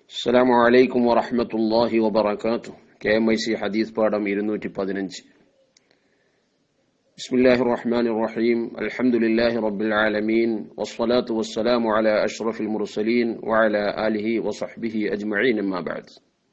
السلام عليكم ورحمة الله وبركاته K M I C ഹദീസ് പാഠം ഇരുന്നൂറ്റി പതിനഞ്ച് بسم الله الرحمن الرحيم الحمد لله رب العالمين والصلاة والسلام على أشرف المرسلين وعلى آله وصحبه أجمعين أما بعد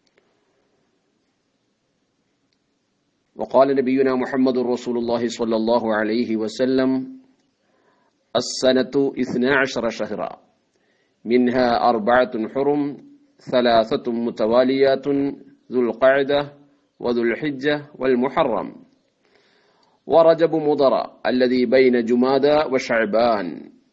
وقال نبينا محمد رسول الله صلى الله عليه وسلم السنة اثنا عشر شهرا منها أربعة حرم ثلاثة متواليات ذو القعدة وذو الحجة والمحرم ورجب مضر الذي بين جمادى وشعبان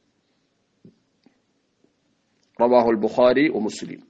رواه البخاري ومسلم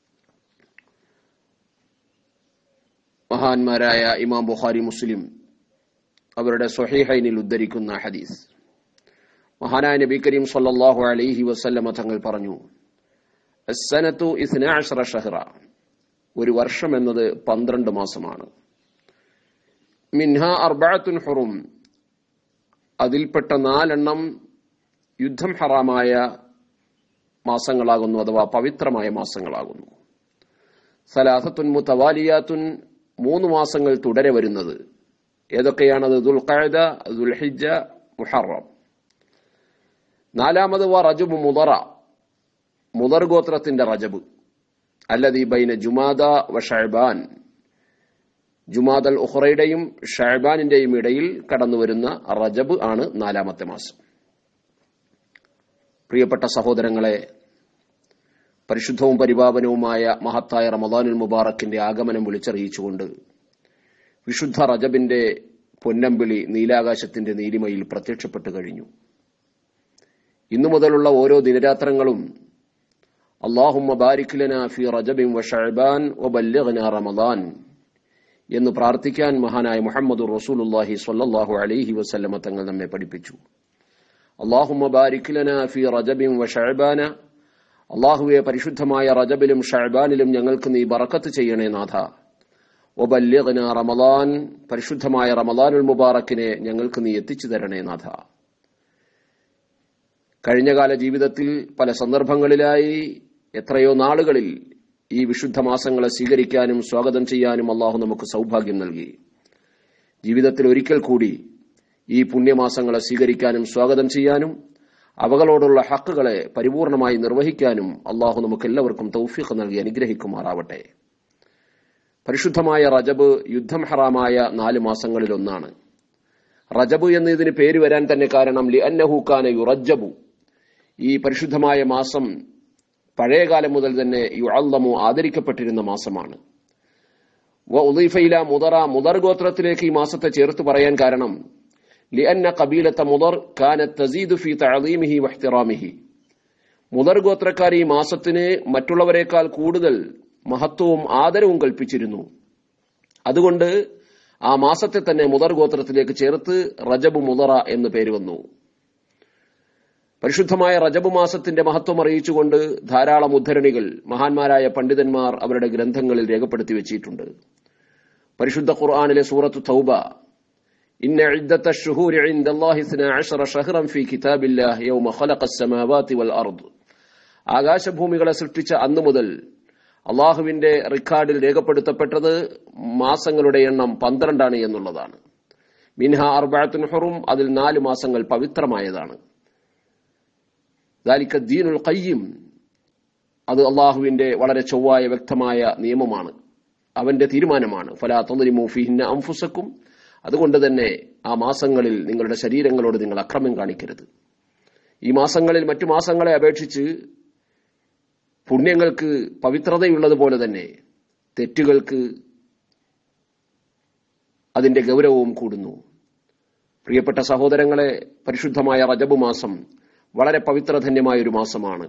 മഹാന്മാരായ ഇമാം ബുഖാരി മുസ്ലിം അവരുടെ സ്വഹീഹൈനിൽ ഉദ്ധരിക്കുന്ന ഹദീസ് മഹാനായ നബി കരീം സല്ലല്ലാഹു അലൈഹി വസല്ലമ തങ്ങൾ പറഞ്ഞു അസ്സനത്തു ഇസ്നാഅശ്ര ഷഹ്റ ഒരു വർഷം എന്നത് പന്ത്രണ്ട് മാസമാണ് മിൻഹ അർബഅത്തുൻ ഹുറും അതിൽപ്പെട്ട നാലെണ്ണം യുദ്ധം ഹറാമായ മാസങ്ങളാകുന്നു അഥവാ പവിത്രമായ മാസങ്ങളാകുന്നു സലാസത്തുൻ മുത്തവാലിയാത്തുൻ മൂന്ന് മാസങ്ങൾ തുടരെ വരുന്നത് ഏതൊക്കെയാണത് ദുൽഖഅദ ദുൽഹിജ്ജ മുഹറം നാലാമത് വ റജബ് മുദറ മുദർ ഗോത്രത്തിന്റെ റജബ് അല്ലതി ബൈന ജുമാദ വ ഷഅബാൻ ജുമാദൽ ഉഖറയുടെയും ഷഅബാനിന്റെയും ഇടയിൽ കടന്നു വരുന്ന റജബ് ആണ് നാലാമത്തെ മാസം പ്രിയപ്പെട്ട സഹോദരങ്ങളെ പരിശുദ്ധവും പരിപാവനവുമായ മഹത്തായ റമദാനുൽ മുബാറക്കിന്റെ ആഗമനം വിളിച്ചറിയിച്ചുകൊണ്ട് വിശുദ്ധ റജബിന്റെ പൊന്നമ്പിളി നീലാകാശത്തിന്റെ നീലിമയിൽ പ്രത്യക്ഷപ്പെട്ടു കഴിഞ്ഞു ഇന്നു മുതലുള്ള ഓരോ ദിനരാത്രങ്ങളും അള്ളാഹുമ്മ ബാരിക്ലന ഫി റജബിൻ വ ഷഅബാൻ വബല്ലിഗ്ന റമദാൻ എന്ന് പ്രാർത്ഥിക്കാൻ മഹാനായ മുഹമ്മദ് റസൂലുല്ലാഹി സ്വല്ലല്ലാഹു അലൈഹി വസല്ലമ തങ്ങൾ നമ്മെ പഠിപ്പിച്ചു അള്ളാഹുമ്മ ബാരിക്ലന ഫി റജബിൻ വ ഷഅബാന അള്ളാഹുവെ പരിശുദ്ധമായ റജബിലും ഷഅബാനിലും ഞങ്ങൾക്ക് നീ ബറക്കത്ത് ചെയ്യണേ നാഥ ഒബല്യഗ്ന റമദാൻ പരിശുദ്ധമായ റമദാനുൽ മുബാറക്കിനെ ഞങ്ങൾക്ക് നീ എത്തിച്ചു തരണേ നാഥ കഴിഞ്ഞകാല ജീവിതത്തിൽ പല സന്ദർഭങ്ങളിലായി എത്രയോ നാളുകളിൽ ഈ വിശുദ്ധ മാസങ്ങളെ സ്വീകരിക്കാനും സ്വാഗതം ചെയ്യാനും അള്ളാഹു നമുക്ക് സൗഭാഗ്യം നൽകി ജീവിതത്തിൽ ഒരിക്കൽ കൂടി ഈ പുണ്യമാസങ്ങളെ സ്വീകരിക്കാനും സ്വാഗതം ചെയ്യാനും അവകളോടുള്ള ഹക്കുകളെ പരിപൂർണമായി നിർവഹിക്കാനും അള്ളാഹു നമുക്ക് എല്ലാവർക്കും തൗഫീഖ് നൽകി അനുഗ്രഹിക്കുമാറാവട്ടെ പരിശുദ്ധമായ റജബ് യുദ്ധം ഹറാമായ നാല് മാസങ്ങളിൽ ഒന്നാണ് റജബ് എന്ന് ഇതിന് പേര് വരാൻ തന്നെ കാരണം ലി അന്നഹൂക്കാന യുറജബു ഈ പരിശുദ്ധമായ മാസം പഴയകാലം മുതൽ തന്നെ യുഅല്ലമു ആദരിക്കപ്പെട്ടിരുന്ന മാസമാണ് വ ഉദീഫയില മുദറ മുദർ ഗോത്രത്തിലേക്ക് ഈ മാസത്തെ ചേർത്ത് പറയാൻ കാരണം ലിഅന്ന കബീലത്ത മുദർ കാനത്ത് തസീദു ഫി തഅദീമിഹി വഹ്തിറാമിഹി മുദർ ഗോത്രക്കാർ ഈ മാസത്തിന് മറ്റുള്ളവരെക്കാൾ കൂടുതൽ മഹത്വവും ആദരവും കൽപ്പിച്ചിരുന്നു അതുകൊണ്ട് ആ മാസത്തെ തന്നെ മുദർ ഗോത്രത്തിലേക്ക് ചേർത്ത് റജബ് മുദറ എന്ന് പേര് വന്നു പരിശുദ്ധമായ റജബ് മാസത്തിന്റെ മഹത്വം അറിയിച്ചുകൊണ്ട് ധാരാളം ഉദ്ധരണികൾ മഹാന്മാരായ പണ്ഡിതന്മാർ അവരുടെ ഗ്രന്ഥങ്ങളിൽ രേഖപ്പെടുത്തി വെച്ചിട്ടുണ്ട് പരിശുദ്ധ ഖുർആാനിലെ സൂറത്ത് തൗബ إن عدة الشهور عند الله اثنا عشر شهرا في كتاب الله يوم خلق السماوات والأرض ആകാശഭൂമികളെ സൃഷ്ടിച്ച അന്നു മുതൽ അള്ളാഹുവിന്റെ റെക്കോർഡിൽ രേഖപ്പെടുത്തപ്പെട്ടത് മാസങ്ങളുടെ എണ്ണം പന്ത്രണ്ടാണ് എന്നുള്ളതാണ് മിൻഹ അർബാത്തുൻ ഹുറും അതിൽ നാല് മാസങ്ങൾ പവിത്രമായതാണ് ദാലിക്ക ദീനുൽ കയ്യും അത് അള്ളാഹുവിന്റെ വളരെ ചൊവ്വായ വ്യക്തമായ നിയമമാണ് അവന്റെ തീരുമാനമാണ് ഫലാ തന്നിരിമു ഫിഹിന്ന അംഫുസക്കും അതുകൊണ്ട് തന്നെ ആ മാസങ്ങളിൽ നിങ്ങളുടെ ശരീരങ്ങളോട് നിങ്ങൾ അക്രമം കാണിക്കരുത് ഈ മാസങ്ങളിൽ മറ്റു മാസങ്ങളെ അപേക്ഷിച്ച് പുണ്യങ്ങൾക്ക് പവിത്രതയുള്ളതുപോലെ തന്നെ തെറ്റുകൾക്ക് അതിന്റെ ഗൗരവവും കൂടുന്നു പ്രിയപ്പെട്ട സഹോദരങ്ങളെ പരിശുദ്ധമായ റജബ് മാസം വളരെ പവിത്രധന്യമായ ഒരു മാസമാണ്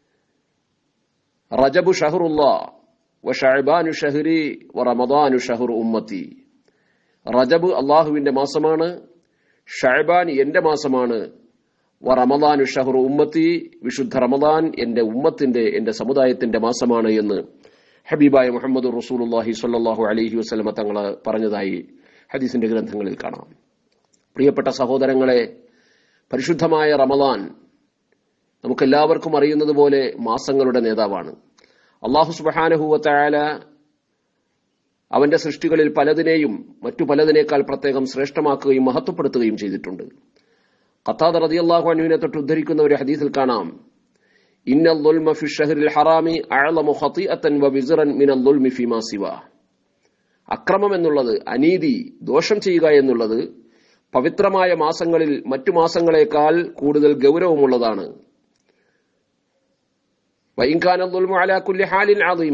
റജബു ഷഹറുല്ല വ ഷഅബാനു ഷഹരി വ റമദാനു ഷഹറു ഉമ്മത്തി റജബ് അള്ളാഹുവിന്റെ മാസമാണ് ഷഅബാൻ എന്റെ മാസമാണ് വ റമദാനു ഷഹറു ഉമ്മത്തി വിശുദ്ധ റമദാൻ എന്റെ ഉമ്മത്തിന്റെ എന്റെ സമുദായത്തിന്റെ മാസമാണ് എന്ന് ഹബീബായ മുഹമ്മദ് റസൂലുല്ലാഹി സ്വല്ലല്ലാഹു അലൈഹി വസല്ലമ തങ്ങൾ പറഞ്ഞതായി ഹദീസിന്റെ ഗ്രന്ഥങ്ങളിൽ കാണാം പ്രിയപ്പെട്ട സഹോദരങ്ങളെ പരിശുദ്ധമായ റമദാൻ നമുക്കെല്ലാവർക്കും അറിയുന്നത് പോലെ മാസങ്ങളുടെ നേതാവാണ് അള്ളാഹു സുബാനഹുവത്തായാല അവന്റെ സൃഷ്ടികളിൽ പലതിനെയും മറ്റു പലതിനേക്കാൾ പ്രത്യേകം ശ്രേഷ്ഠമാക്കുകയും മഹത്വപ്പെടുത്തുകയും ചെയ്തിട്ടുണ്ട് ഖത്താദ് റതി അള്ളാഹു അനുവിനെ തൊട്ട് ഉദ്ധരിക്കുന്ന ഒരു ഹദീസിൽ കാണാം ഇന്ന ദുൽമ ഫി ഷഹറിൽ ഹറാമി അഅലമു ഖതിഅതൻ വ വിസ്റൻ മിന ദുൽമി ഫീമാ സിവാ അക്രമം എന്നുള്ളത് അനീതി ദോഷം ചെയ്യുക എന്നുള്ളത് പവിത്രമായ മാസങ്ങളിൽ മറ്റു മാസങ്ങളെക്കാൾ കൂടുതൽ ഗൗരവമുള്ളതാണ് വൈകാന ദുൽമു അലാ കുല്ലി ഹാലിൻ അദീമ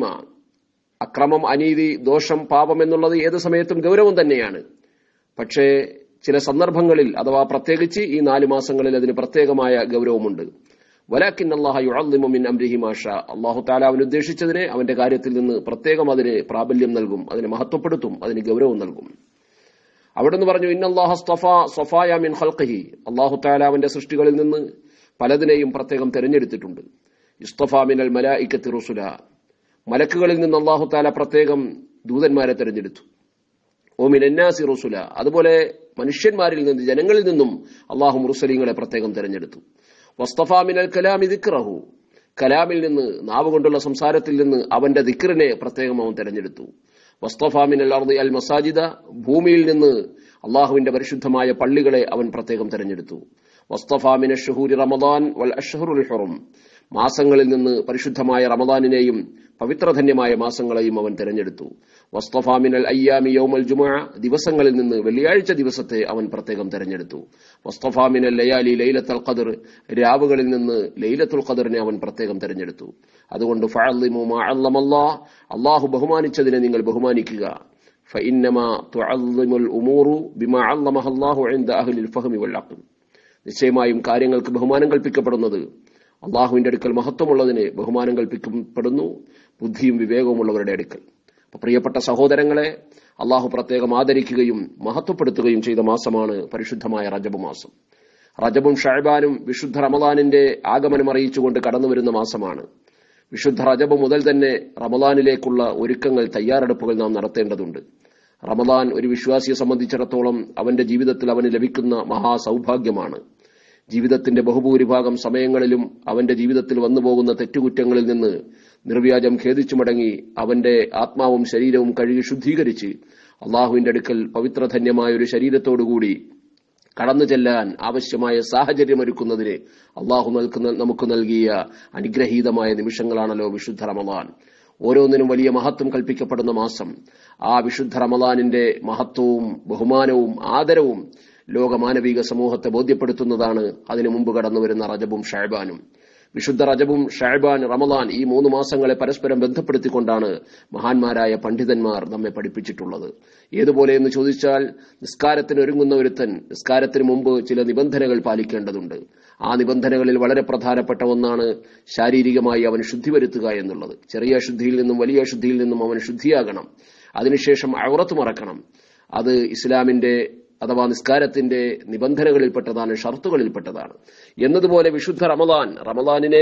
അക്രമം അനീതി ദോഷം പാപം എന്നുള്ളത് ഏത് സമയത്തും ഗൗരവം തന്നെയാണ് പക്ഷേ ചില സന്ദർഭങ്ങളിൽ അഥവാ പ്രത്യേകിച്ച് ഈ നാല് മാസങ്ങളിൽ അതിന് പ്രത്യേകമായ ഗൗരവമുണ്ട് വലാക്കിൻ അള്ളാഹു യുഅള്ളിമു മിൻ അംരിഹി മാഷ അള്ളാഹു താല അവൻ ഉദ്ദേശിച്ചതിനെ അവന്റെ കാര്യത്തിൽ നിന്ന് പ്രത്യേകം അതിന് പ്രാബല്യം നൽകും അതിനെ മഹത്വപ്പെടുത്തും അതിന് ഗൗരവം നൽകും അവിടുന്ന് പറഞ്ഞു ഇന്നല്ലാഹ സ്തഫ സൊഫായ മിൻ ഖൽഖിഹി അള്ളാഹു താല അവന്റെ സൃഷ്ടികളിൽ നിന്ന് പലതിനെയും പ്രത്യേകം തെരഞ്ഞെടുത്തിട്ടുണ്ട് ഇസ്തഫ മിനൽ മലായിക്കത്തി റുസുല മലക്കുകളിൽ നിന്ന് അള്ളാഹു താല പ്രത്യേകം ദൂതന്മാരെ തെരഞ്ഞെടുത്തു ഓമിൻ എന്നാസി റുസുല അതുപോലെ മനുഷ്യന്മാരിൽ നിന്ന് ജനങ്ങളിൽ നിന്നും അള്ളാഹു മുറുസലീങ്ങളെ പ്രത്യേകം തെരഞ്ഞെടുത്തു വസ്തഫ മിനൽ കലാമി ദിക്റഹു കലാമിൽ നിന്ന് നാവ് കൊണ്ടുള്ള സംസാരത്തിൽ നിന്ന് അവന്റെ ദിക്റിനെ പ്രത്യേകം അവൻ തെരഞ്ഞെടുത്തു വസ്തഫ മിനൽ അർദി അൽ മസാജിദ ഭൂമിയിൽ നിന്ന് അള്ളാഹുവിന്റെ പരിശുദ്ധമായ പള്ളികളെ അവൻ പ്രത്യേകം തെരഞ്ഞെടുത്തു വസ്തഫ മിന ഷഹൂരി റമദാൻ വൽ അഷ്ഹറുൽ ഹുറും മാസങ്ങളിൽ നിന്ന് പരിശുദ്ധമായ റമദാനിനെയും പവിത്രധന്യമായ മാസങ്ങളെയും അവൻ തെരഞ്ഞെടുത്തു വസ്തഫ മിനൽ അയ്യാമി യൗമൽ ജുമുഅ ദിവസങ്ങളിൽ നിന്ന് വെള്ളിയാഴ്ച ദിവസത്തെ അവൻ പ്രത്യേകം തെരഞ്ഞെടുത്തു വസ്തഫ മിനൽ ലയാലി ലൈലത്തുൽ ഖദർ രാവുകളിൽ നിന്ന് ലൈലത്തുൽ ഖദറിനെ അവൻ പ്രത്യേകം തെരഞ്ഞെടുത്തു അതുകൊണ്ട് ഫഅള്ളിമു മാ അല്ലമല്ലാഹ് അല്ലാഹു ബഹുമാനിച്ചതിനെ നിങ്ങൾ ബഹുമാനിക്കുക فإنما تعظم الأمور بما علمها الله عند أهل الفهم والعقل നിശ്ചയമായും കാര്യങ്ങൾക്ക് ബഹുമാനം കൽപ്പിക്കപ്പെടുന്നത് അള്ളാഹുവിന്റെ അടുക്കൽ മഹത്വമുള്ളതിന് ബഹുമാനം കൽപ്പിക്കപ്പെടുന്നു ബുദ്ധിയും വിവേകവുമുള്ളവരുടെ അടുക്കൽ അപ്പൊ പ്രിയപ്പെട്ട സഹോദരങ്ങളെ അള്ളാഹു പ്രത്യേകം ആദരിക്കുകയും മഹത്വപ്പെടുത്തുകയും ചെയ്ത മാസമാണ് പരിശുദ്ധമായ റജബ് മാസം റജബും ഷഹബാനും വിശുദ്ധ റമദാനിന്റെ ആഗമനം അറിയിച്ചുകൊണ്ട് കടന്നുവരുന്ന മാസമാണ് വിശുദ്ധ റജബ് മുതൽ തന്നെ റമദാനിലേക്കുള്ള ഒരുക്കങ്ങൾ തയ്യാറെടുപ്പുകൾ നാം നടത്തേണ്ടതുണ്ട് റമദാൻ ഒരു വിശ്വാസിയെ സംബന്ധിച്ചിടത്തോളം അവന്റെ ജീവിതത്തിൽ അവന് ലഭിക്കുന്ന മഹാസൗഭാഗ്യമാണ് ജീവിതത്തിന്റെ ബഹുഭൂരിഭാഗം സമയങ്ങളിലും അവന്റെ ജീവിതത്തിൽ വന്നുപോകുന്ന തെറ്റുകുറ്റങ്ങളിൽ നിന്ന് നിർവ്യാജം ഖേദിച്ചു മടങ്ങി അവന്റെ ആത്മാവും ശരീരവും കഴുകി ശുദ്ധീകരിച്ച് അള്ളാഹുവിന്റെ അടുക്കൽ പവിത്രധന്യമായ ഒരു ശരീരത്തോടുകൂടി കടന്നു ചെല്ലാൻ ആവശ്യമായ സാഹചര്യമൊരുക്കുന്നതിന് അള്ളാഹു നൽകുന്ന നമുക്ക് നൽകിയ അനുഗ്രഹീതമായ നിമിഷങ്ങളാണല്ലോ വിശുദ്ധ റമദാൻ ഓരോന്നിനും വലിയ മഹത്വം കൽപ്പിക്കപ്പെടുന്ന മാസം ആ വിശുദ്ധ റമദാനിന്റെ മഹത്വവും ബഹുമാനവും ആദരവും ലോകമാനവിക സമൂഹത്തെ ബോധ്യപ്പെടുത്തുന്നതാണ് അതിനു മുമ്പ് കടന്നുവരുന്ന റജബും ഷാബാനും വിശുദ്ധ റജബും ഷാബാൻ റമദാൻ ഈ മൂന്ന് മാസങ്ങളെ പരസ്പരം ബന്ധപ്പെടുത്തിക്കൊണ്ടാണ് മഹാന്മാരായ പണ്ഡിതന്മാർ നമ്മെ പഠിപ്പിച്ചിട്ടുള്ളത് ഏതുപോലെ എന്ന് ചോദിച്ചാൽ നിസ്കാരത്തിന് ഒരുങ്ങുന്ന ഒരുത്തൻ നിസ്കാരത്തിന് മുമ്പ് ചില നിബന്ധനകൾ പാലിക്കേണ്ടതുണ്ട് ആ നിബന്ധനകളിൽ വളരെ പ്രധാനപ്പെട്ട ഒന്നാണ് ശാരീരികമായി അവൻ ശുദ്ധി വരുത്തുക എന്നുള്ളത് ചെറിയ ശുദ്ധിയിൽ നിന്നും വലിയ ശുദ്ധിയിൽ നിന്നും അവൻ ശുദ്ധിയാകണം അതിനുശേഷം ഔറത്ത് മറക്കണം അത് ഇസ്ലാമിന്റെ അഥവാ നിസ്കാരത്തിന്റെ നിബന്ധനകളിൽപ്പെട്ടതാണ് ഷർത്തുകളിൽപ്പെട്ടതാണ് എന്നതുപോലെ വിശുദ്ധ റമദാൻ റമദാനിനെ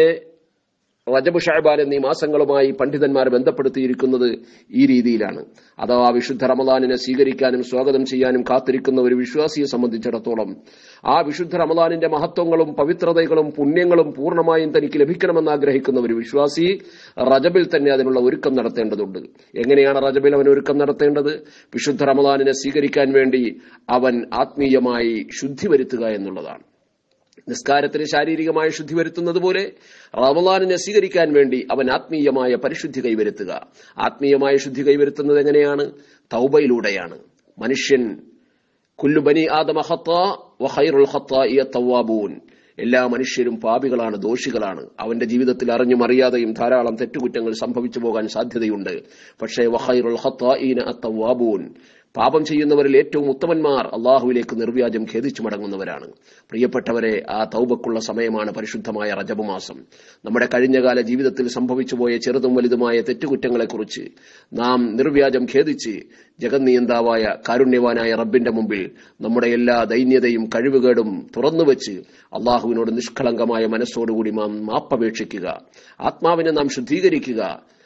റജബ് ഷഹബാൻ എന്നീ മാസങ്ങളുമായി പണ്ഡിതന്മാർ ബന്ധപ്പെടുത്തിയിരിക്കുന്നത് ഈ രീതിയിലാണ് അഥവാ വിശുദ്ധ റമദാനിനെ സ്വീകരിക്കാനും സ്വാഗതം ചെയ്യാനും കാത്തിരിക്കുന്ന ഒരു വിശ്വാസിയെ സംബന്ധിച്ചിടത്തോളം ആ വിശുദ്ധ റമദാനിന്റെ മഹത്വങ്ങളും പവിത്രതകളും പുണ്യങ്ങളും പൂർണ്ണമായും തനിക്ക് ലഭിക്കണമെന്ന് ആഗ്രഹിക്കുന്ന ഒരു വിശ്വാസി റജബിൽ തന്നെ അതിനുള്ള ഒരുക്കം നടത്തേണ്ടതുണ്ട് എങ്ങനെയാണ് റജബിൽ അവൻ ഒരുക്കം നടത്തേണ്ടത് വിശുദ്ധ റമദാനിനെ സ്വീകരിക്കാൻ വേണ്ടി അവൻ ആത്മീയമായി ശുദ്ധി വരുത്തുക എന്നുള്ളതാണ് നിസ്കാരത്തിന് ശാരീരികമായ ശുദ്ധി വരുത്തുന്നത് പോലെ റമദാനിനെ സ്വീകരിക്കാൻ വേണ്ടി അവൻ ആത്മീയമായ പരിശുദ്ധി കൈവരുത്തുക ആത്മീയമായ ശുദ്ധി കൈവരുത്തുന്നത് എങ്ങനെയാണ് തൗബയിലൂടെയാണ് മനുഷ്യൻ കുല്ലു ബനി ആദമ ഖൈറുൽ തവാബൂൻ എല്ലാ മനുഷ്യരും പാപികളാണ് ദോഷികളാണ് അവന്റെ ജീവിതത്തിൽ അറിഞ്ഞും അറിയാതെയും ധാരാളം തെറ്റുകുറ്റങ്ങൾ സംഭവിച്ചു പോകാൻ സാധ്യതയുണ്ട് പക്ഷേ വഹൈറുൽ തവാബൂൻ പാപം ചെയ്യുന്നവരിൽ ഏറ്റവും ഉത്തമന്മാർ അള്ളാഹുവിലേക്ക് നിർവ്യാജം ഖേദിച്ചു മടങ്ങുന്നവരാണ് പ്രിയപ്പെട്ടവരെ ആ തൗബക്കുള്ള സമയമാണ് പരിശുദ്ധമായ റജബ് മാസം നമ്മുടെ കഴിഞ്ഞകാല ജീവിതത്തിൽ സംഭവിച്ചുപോയ ചെറുതും വലുതുമായ തെറ്റുകുറ്റങ്ങളെക്കുറിച്ച് നാം നിർവ്യാജം ഖേദിച്ച് ജഗന്നിയന്താവായ കാരുണ്യവാനായ റബ്ബിന്റെ മുമ്പിൽ നമ്മുടെ എല്ലാ ദൈന്യതയും കഴിവുകേടും തുറന്നുവെച്ച് അള്ളാഹുവിനോട് നിഷ്കളങ്കമായ മനസ്സോടുകൂടി നാം മാപ്പപേക്ഷിക്കുക ആത്മാവിനെ നാം ശുദ്ധീകരിക്കുക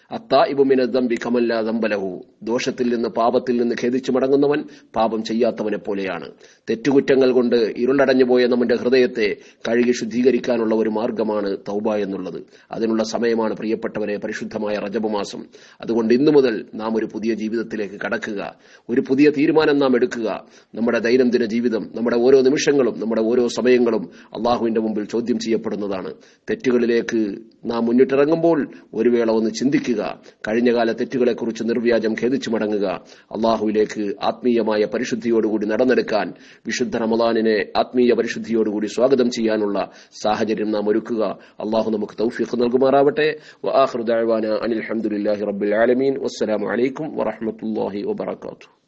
അത്തായിബുമിന ദമ്പി കമല്ല ദമ്പലഹു ദോഷത്തിൽ നിന്ന് പാപത്തിൽ നിന്ന് ഖേദിച്ചു മടങ്ങുന്നവൻ പാപം ചെയ്യാത്തവനെ പോലെയാണ് തെറ്റുകുറ്റങ്ങൾ കൊണ്ട് ഇരുളടഞ്ഞു പോയ നമ്മുടെ ഹൃദയത്തെ കഴുകി ശുദ്ധീകരിക്കാനുള്ള ഒരു മാർഗമാണ് തൗബ എന്നുള്ളത് അതിനുള്ള സമയമാണ് പ്രിയപ്പെട്ടവരെ പരിശുദ്ധമായ റജബ് മാസം അതുകൊണ്ട് ഇന്നു മുതൽ നാം ഒരു പുതിയ ജീവിതത്തിലേക്ക് കടക്കുക ഒരു പുതിയ തീരുമാനം നാം എടുക്കുക നമ്മുടെ ദൈനംദിന ജീവിതം നമ്മുടെ ഓരോ നിമിഷങ്ങളും നമ്മുടെ ഓരോ സമയങ്ങളും അള്ളാഹുവിന്റെ മുമ്പിൽ ചോദ്യം ചെയ്യപ്പെടുന്നതാണ് തെറ്റുകളിലേക്ക് നാം മുന്നിട്ടിറങ്ങുമ്പോൾ ഒരു വേള ഒന്ന് ചിന്തിക്കുക കഴിഞ്ഞകാല തെറ്റുകളെക്കുറിച്ച് നിർവ്യാജം ഖേദിച്ചു മടങ്ങുക അള്ളാഹുവിലേക്ക് ആത്മീയമായ പരിശുദ്ധിയോടുകൂടി നടന്നെടുക്കാൻ വിശുദ്ധ റമദാനിനെ ആത്മീയ പരിശുദ്ധിയോടുകൂടി സ്വാഗതം ചെയ്യാനുള്ള സാഹചര്യം നാം ഒരുക്കുക അള്ളാഹു നമുക്ക് തൗഫീഖ് നൽകുമാറാവട്ടെ വആഖിറു ദഅവാന അനിൽ ഹംദുലില്ലാഹി റബ്ബിൽ ആലമീൻ വസ്സലാമു അലൈക്കും വറഹ്മത്തുള്ളാഹി വബറകാതുഹു